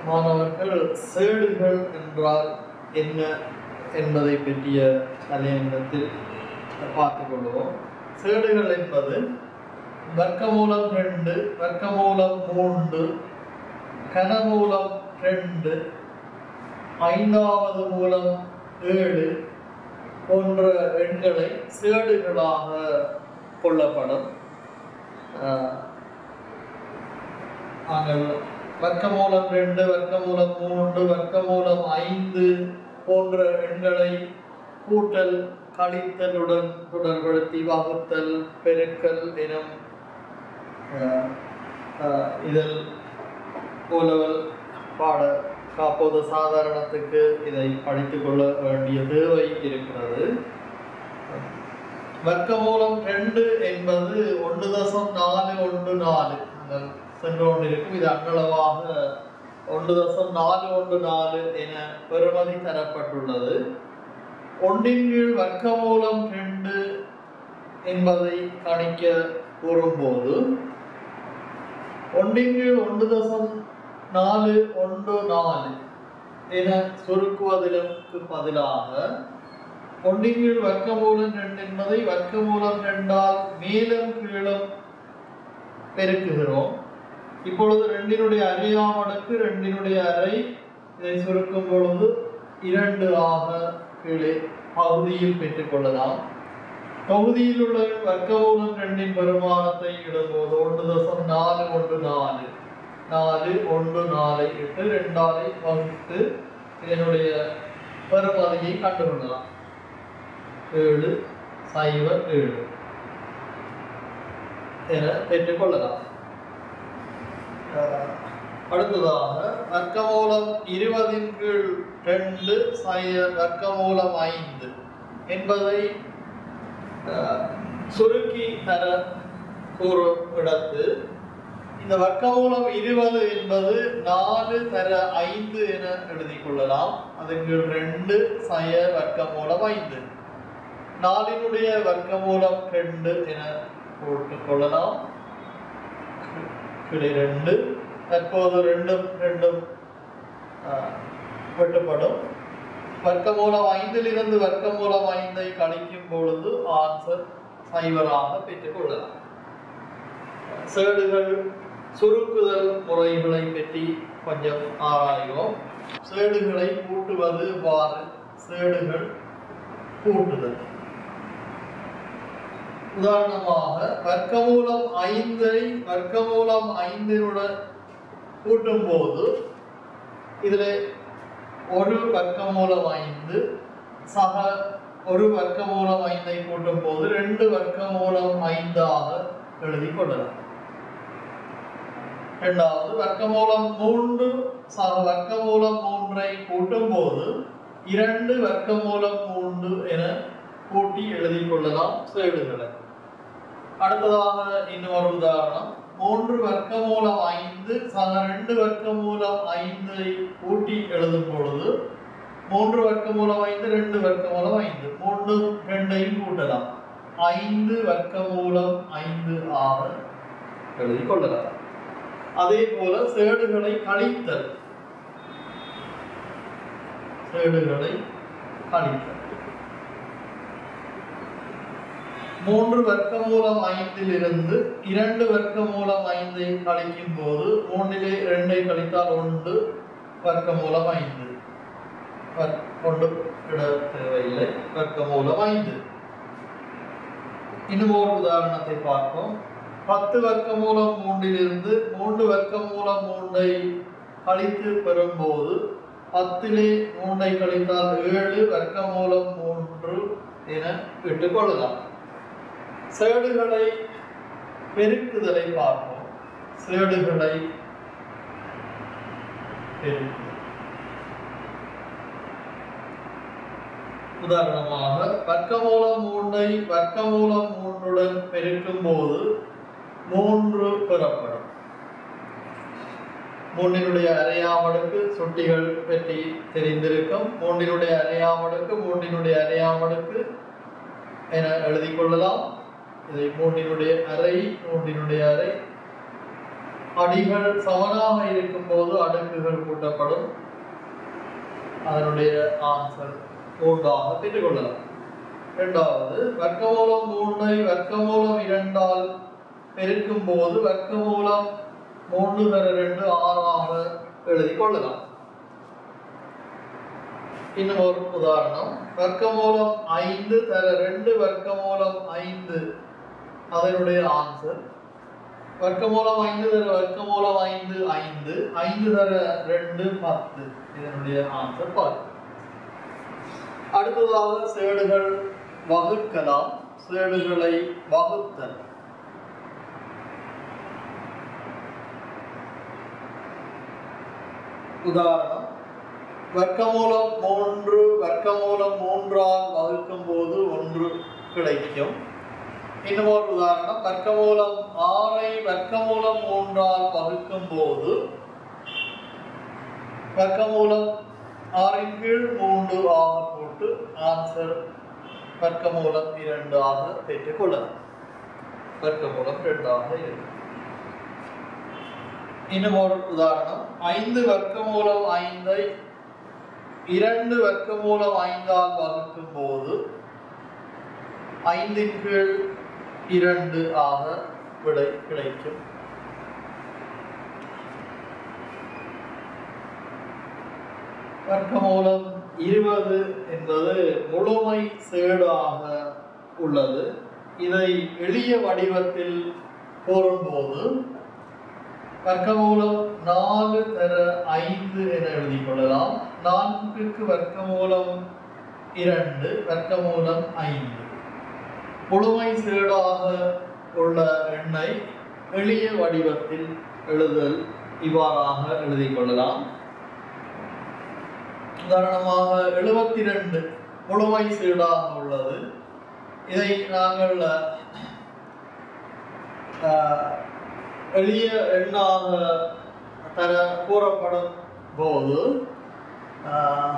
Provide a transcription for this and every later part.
மாணவர்கள் சேடுகள் என்றால் என்ன என்பதை பற்றிய தலையங்கத்தில் பார்த்துக் கொள்வோம் சேடுகள் என்பது வர்க்கமூலம் ரெண்டு வர்க்கமூலம் மூன்று கனமூலம் ரெண்டு ஐந்தாவது மூலம் ஏழு போன்ற எண்களை சேடுகளாக கொள்ளப்படும் ஆஹ் நாங்கள் வர்க்கமூலம் ரெண்டு வர்க்கமூலம் மூன்று வர்க்கமூலம் ஐந்து போன்ற எண்களை கூட்டல் கழித்தலுடன் தொடர்படுத்தி வகுத்தல் பெருக்கல் எனும் ஆஹ், ஆஹ், இதில் போலவல் பாட காப்போது சாதாரணத்துக்கு இதை படித்துக் கொள்ள வேண்டிய தேவை இருக்கிறது வர்க்கமூலம் ரெண்டு என்பது ஒன்று தசம் நாலு ஒன்று நாலு நாங்கள் சென்று கொண்டிருக்கும் இது அன்னளவாக ஒன்று தசம் நாலு ஒன்று நாலு என பெறுமதி தரப்பட்டுள்ளது ஒன்றின் கீழ் வர்க்கமூலம் ரெண்டு என்பதை கணிக்க கூறும்போது ஒன்றின் கீழ் ஒன்று தசம் நாலு ஒன்று நாலு என சுருக்குவதற்கு பதிலாக ஒன்றின் கீழ் வர்க்கமூலம் ரெண்டு என்பதை வர்க்கமூலம் ரெண்டால் மேலும் கீழும் பெருக்குகிறோம் இப்பொழுது ரெண்டினுடைய அரையாம் அடுக்கு ரெண்டினுடைய அரை இதை சுருக்கும் பொழுது இரண்டு ஆக கீழே பகுதியில் பெற்றுக்கொள்ளலாம் தொகுதியில் உள்ள வர்க்கமூலம் ரெண்டின் பெருமானத்தை இடும்போது ஒன்று தசம் நாலு ஒன்று நாலு நாலு ஒன்று நாலை இட்டு ரெண்டாலை வகுத்து இதனுடைய பெருமதியை கண்டுகொள்ளலாம் ஏழு சைவர் ஏழு என பெற்றுக்கொள்ளலாம் அஹ், அடுத்ததாக வர்க்கமூலம் இருபதின் கீழ் ரெண்டு சைய வர்க்கமூலம் ஐந்து என்பதை அஹ், சுருக்கி தர கூறும் இடத்து இந்த வர்க்கமூலம் இருபது என்பது நாலு தர ஐந்து என எழுதிக் கொள்ளலாம் அதன் கீழ் ரெண்டு சய வர்க்கமூலம் ஐந்து நாலினுடைய வர்க்கமூலம் ரெண்டு என போட்டுக் கொள்ளலாம் கிளை ரெண்டு தற்போது ரெண்டும் ரெண்டும் ஆஹ், வெட்டுப்படும் வர்க்கமூலம் ஐந்திலிருந்து வர்க்கமூலம் ஐந்தை கழிக்கும் பொழுது ஆன்சர் சைவராக பெற்றுக் கொள்ளலாம் சேடுகள் சுருக்குதல் முறைகளை பற்றி கொஞ்சம் ஆராய்வோம் சேடுகளை கூட்டுவது எவ்வாறு சேடுகள் கூட்டுதல் உதாரணமாக வர்க்கமூலம் ஐந்தை வர்க்கமூலம் ஐந்தினுடன் கூட்டும் போது இதில் ஒரு வர்க்கமூலம் ஐந்து சக ஒரு வர்க்கமூலம் ஐந்தை கூட்டும் போது ரெண்டு வர்க்கமூலம் ஐந்தாக எழுதி கொள்ளலாம் இரண்டாவது வர்க்கமூலம் மூன்று சக வர்க்கமூலம் மூன்றை கூட்டும் போது இரண்டு வர்க்கமூலம் மூன்று என கூட்டி எழுதி கொள்ளலாம் சேடுகளை அடுத்ததாக இன்னொரு உதாரணம் மூன்று வர்க்கமூலம் ஐந்து சக ரெண்டு வர்க்கமூலம் ஐந்தை கூட்டி எழுதும் பொழுது மூன்று வர்க்கமூலம் ஐந்து ரெண்டு வர்க்கமூலம் ஐந்து மூன்று ரெண்டையும் கூட்டலாம் ஐந்து வர்க்கமூலம் ஐந்து ஆக எழுதி கொள்ளலாம் அதே போல சேடுகளை கழித்தல் சேடுகளை கழித்தல் மூன்று வர்க்கமூலம் ஐந்தில் இருந்து இரண்டு வர்க்கமூலம் ஐந்தை கழிக்கும் போது மூன்றிலே இரண்டை கழித்தால் ஒன்று வர்க்கமூலம் ஐந்து வர்- கொண்டு விட தேவையில்லை வர்க்கமூலம் ஐந்து இன்னும் ஒரு உதாரணத்தை பார்ப்போம் பத்து வர்க்கமூலம் மூன்றிலிருந்து மூன்று வர்க்கமூலம் மூன்றை கழித்து பெறும்போது பத்திலே மூன்றை கழித்தால் ஏழு வர்க்கமூலம் மூன்று என விட்டுக் கொள்ளலாம் சேடுகளை பெருக்குதலை பார்ப்போம் சேடுகளை பெருக்குதல் உதாரணமாக வர்க்கமூலம் மூன்றை வர்க்கமூலம் மூன்றுடன் பெருக்கும் போது மூன்று பெறப்படும் மூன்றினுடைய அரையாமடுக்கு சுட்டிகள் பற்றி தெரிந்திருக்கும் மூன்றினுடைய அரையாமடுக்கு மூன்றினுடைய அரையாமடுக்கு என எழுதிக் கொள்ளலாம் இதை மூன்றினுடைய அரை மூன்றினுடைய அரை அடிகள் சமனாக இருக்கும்போது அடுக்குகள் கூட்டப்படும் அதனுடைய ஆன்சர் மூன்றாக பெற்றுக்கொள்ளலாம் இரண்டாவது வர்க்கமூலம் மூன்றை வர்க்கமூலம் இரண்டால் பெருக்கும் போது வர்க்கமூலம் மூன்று தர ரெண்டு ஆறாக எழுதி கொள்ளலாம் இன்னும் ஒரு உதாரணம் வர்க்கமூலம் ஐந்து தர ரெண்டு வர்க்கமூலம் ஐந்து அதனுடைய ஆன்சர் வர்க்கமூலம் ஐந்து தர வர்க்கமூலம் ஐந்து ஐந்து ஐந்து தர ரெண்டு பத்து இதனுடைய ஆன்சர் பார்க்க அடுத்ததாக சேடுகள் வகுக்கலாம் சேடுகளை வகுத்தல் உதாரணம் வர்க்கமூலம் மூன்று வர்க்கமூலம் மூன்றால் வகுக்கும் போது ஒன்று கிடைக்கும் இன்னும் ஒரு உதாரணம் வர்க்கமூலம் ஆறை வர்க்கமூலம் மூன்றால் வகுக்கும் போது வர்க்கமூலம் ஆறின் கீழ் மூன்று ஆக போட்டு ஆன்சர் வர்க்கமூலம் இரண்டு ஆக பெற்றுக் கொள்ளலாம் வர்க்கமூலம் இரண்டாக இருக்கும் இன்னும் ஒரு உதாரணம் ஐந்து வர்க்கமூலம் ஐந்தை இரண்டு வர்க்கமூலம் ஐந்தால் வகுக்கும் போது ஐந்தின் கீழ் இரண்டு ஆக விடை கிடைக்கும் வர்க்கமூலம் இருபது என்பது முழுமை சேடாக உள்ளது இதை எளிய வடிவத்தில் கூறும்போது வர்க்கமூலம் நாலு தர ஐந்து என எழுதிக் கொள்ளலாம் நான்குக்கு வர்க்கமூலம் இரண்டு வர்க்கமூலம் ஐந்து முழுமை சேடாக உள்ள எண்ணை எளிய வடிவத்தில் எழுதல் இவ்வாறாக எழுதிக் கொள்ளலாம் உதாரணமாக எழுபத்தி ரெண்டு முழுமை சீடாக உள்ளது இதை நாங்கள் ஆஹ், எளிய எண்ணாக தர கூறப்படும் போது ஆஹ்,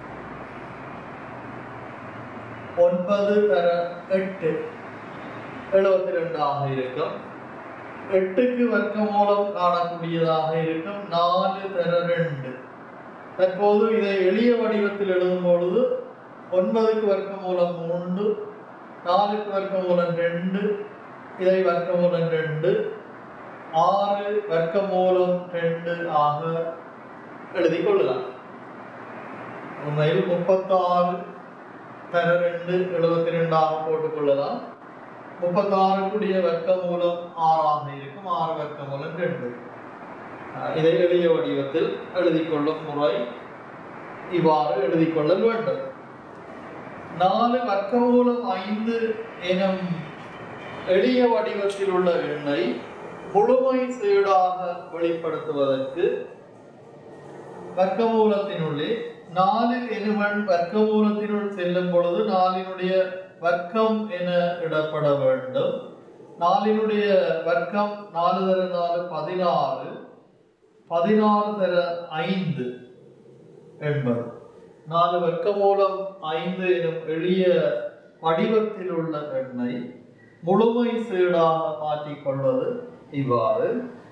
ஒன்பது தர எட்டு எழுபத்தி ரெண்டாக இருக்கும் எட்டுக்கு வர்க்க மூலம் காணக்கூடியதாக இருக்கும் நாலு தர ரெண்டு தற்போது இதை எளிய வடிவத்தில் எழுதும் பொழுது ஒன்பதுக்கு வர்க்க மூலம் மூன்று நாலுக்கு வர்க்க மூலம் ரெண்டு இதை வர்க்க மூலம் ரெண்டு ஆறு வர்க்க மூலம் ரெண்டு ஆக எழுதி கொள்ளலாம் உண்மையில் முப்பத்தாறு தர ரெண்டு எழுபத்தி ரெண்டாக போட்டுக்கொள்ளலாம் முப்பத்தாறுக்குரிய வர்க்க மூலம் ஆறாக இருக்கும் ஆறு வர்க்க மூலம் ரெண்டு அஹ் இதை எளிய வடிவத்தில் எழுதிக் கொள்ளும் முறை இவ்வாறு எழுதிக் கொள்ளல் வேண்டும் நாலு வர்க்கமூலம் ஐந்து எனும் எளிய வடிவத்தில் உள்ள எண்ணை முழுமை சீடாக வெளிப்படுத்துவதற்கு வர்க்கமூலத்தினுள்ளே நாலு எனுமன் வர்க்கமூலத்தினுள் செல்லும் பொழுது நாலினுடைய வர்க்கம் என இடப்பட வேண்டும் நாலினுடைய வர்க்கம் நாலு தர நாலு பதினாறு பதினாறு தர ஐந்து என்பது நாலு வர்க்கமூலம் ஐந்து எனும் எளிய வடிவத்தில் உள்ள எண்ணை முழுமை சீடாக மாற்றிக் கொள்வது இவ்வாறு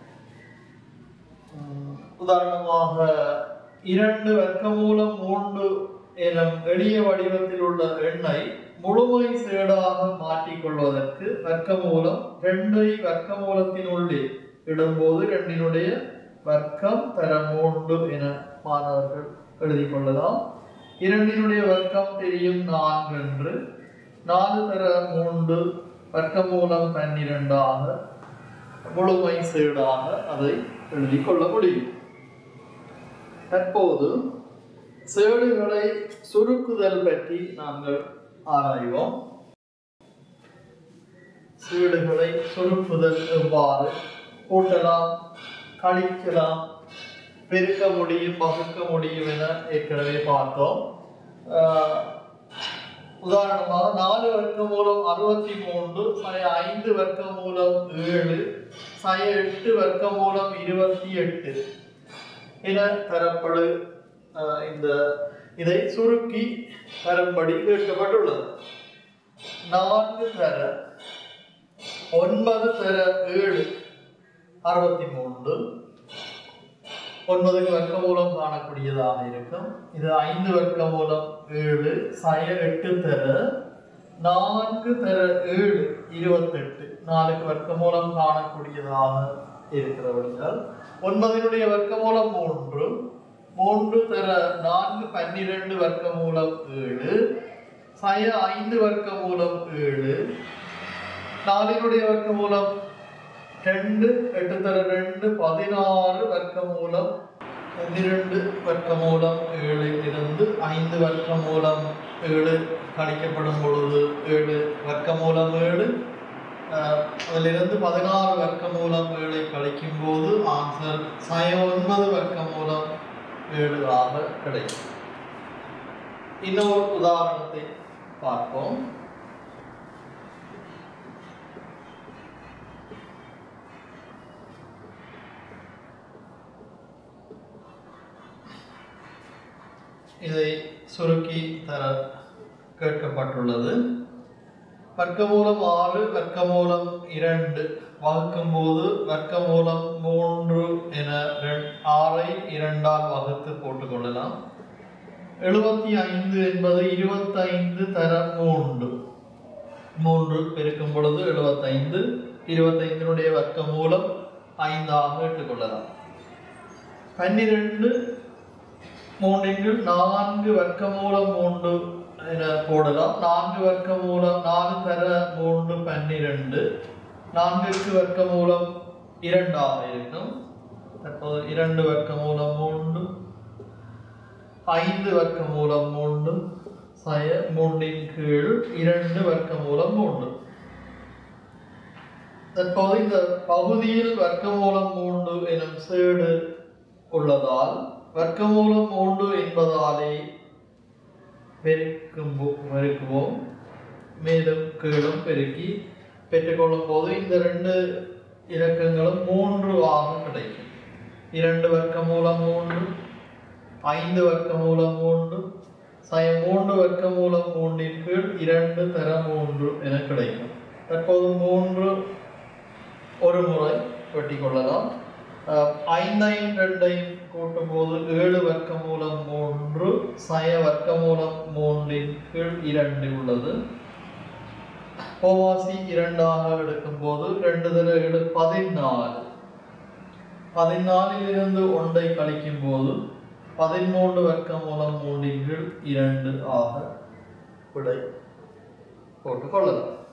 உம், உதாரணமாக இரண்டு வர்க்கமூலம் மூன்று எனும் எளிய வடிவத்தில் உள்ள எண்ணை முழுமை சீடாக மாற்றிக் கொள்வதற்கு வர்க்கமூலம் ரெண்டை வர்க்கமூலத்தின் உள்ளே இடும்போது ரெண்டினுடைய வர்க்கம் தர மூன்று என மாணவர்கள் எழுதிக் கொள்ளலாம் இரண்டினுடைய வர்க்கம் தெரியும் நான்கு என்று நாலு தர மூன்று வர்க்கமூலம் பன்னிரெண்டாக முழுமை சீடாக அதை எழுதிக் கொள்ள முடியும் தற்போது சேடுகளை சுருக்குதல் பற்றி நாங்கள் ஆராய்வோம் சீடுகளை சுருக்குதல் எவ்வாறு கூட்டலாம் கழிக்கலாம் பெருக்க முடியும் வகுக்க முடியும் என ஏற்கனவே பார்த்தோம் ஆஹ், உதாரணமாக நாலு வர்க்க மூலம் அறுபத்தி மூன்று சய ஐந்து வர்க்க மூலம் ஏழு சய எட்டு வர்க்க மூலம் இருபத்தி எட்டு என தரப்படு ஆஹ், இந்த இதை சுருக்கி தரும்படி கேட்கப்பட்டுள்ளது நான்கு தர ஒன்பது தர ஏழு அறுபத்தி மூன்று ஒன்பதுக்கு வர்க்க மூலம் காணக்கூடியதாக இருக்கும் இது ஐந்து வர்க்க மூலம் ஏழு சய எட்டு தர நான்கு தர ஏழு இருபத்தெட்டு நாலுக்கு வர்க்க மூலம் காணக்கூடியதாக இருக்கிறபடியால் ஒன்பதினுடைய வர்க்க மூலம் மூன்று மூன்று தர நான்கு பன்னிரண்டு வர்க்க மூலம் ஏழு சய ஐந்து வர்க்க மூலம் ஏழு நாலினுடைய வர்க்க மூலம் ரெண்டு எட்டு தர ரெண்டு பதினாறு வர்க்க மூலம் பன்னிரெண்டு வர்க்க மூலம் ஏழில் இருந்து ஐந்து வர்க்க மூலம் ஏழு கழிக்கப்படும் பொழுது ஏழு வர்க்க மூலம் ஏழு அஹ், அதிலிருந்து பதினாறு வர்க்க மூலம் ஏழை கழிக்கும் போது ஆன்சர் சய ஒன்பது வர்க்க மூலம் ஏழு ஆக கிடைக்கும் இன்னொரு உதாரணத்தை பார்ப்போம் இதை சுருக்கி தர கேட்கப்பட்டுள்ளது வர்க்கமூலம் ஆறு வர்க்கமூலம் இரண்டு வகுக்கும் போது வர்க்கமூலம் மூன்று என ரெண்- ஆறை இரண்டால் வகுத்து போட்டுக்கொள்ளலாம் எழுபத்தி ஐந்து என்பது இருபத்தைந்து தர மூன்று மூன்று பெருக்கும் பொழுது எழுபத்தைந்து இருபத்தைந்தினுடைய வர்க்கமூலம் ஐந்தாக எடுத்துக்கொள்ளலாம் பன்னிரெண்டு மூன்றில் நான்கு வர்க்கமூலம் மூன்று என போடலாம் நான்கு வர்க்கமூலம் நாலு தர மூன்று பன்னிரண்டு நான்கிற்கு வர்க்கமூலம் இரண்டாக இருக்கும் தற்போது இரண்டு வர்க்கமூலம் மூன்று ஐந்து வர்க்கமூலம் மூன்று சய மூன்றின் கீழ் இரண்டு வர்க்கமூலம் மூன்று தற்போது இந்த பகுதியில் வர்க்கமூலம் மூன்று எனும் சேடு உள்ளதால் வர்க்கமூலம் மூன்று என்பதாலே பெருக்கும் போ- பெருக்குவோம் மேலும் கீழும் பெருக்கி பெற்றுக்கொள்ளும் போது இந்த ரெண்டு இலக்கங்களும் மூன்று ஆக கிடைக்கும் இரண்டு வர்க்கமூலம் மூன்று ஐந்து வர்க்கமூலம் மூன்று சய மூன்று வர்க்கமூலம் மூன்றின் கீழ் இரண்டு தர மூன்று என கிடைக்கும் தற்போது மூன்று ஒரு முறை வெட்டிக் கொள்ளலாம் அஹ், ஐந்தையும் ரெண்டையும் கூட்டும் போது ஏழு வர்க்கமூலம் மூன்று சய வர்க்கமூலம் மூன்றின் கீழ் இரண்டு உள்ளது போவாசி இரண்டாக எடுக்கும் போது ரெண்டு தர ஏழு பதினாலு பதினாலில் இருந்து ஒன்றை கழிக்கும் போது பதிமூன்று வர்க்கமூலம் மூன்றின் கீழ் இரண்டு ஆக விடை போட்டுக் கொள்ளலாம்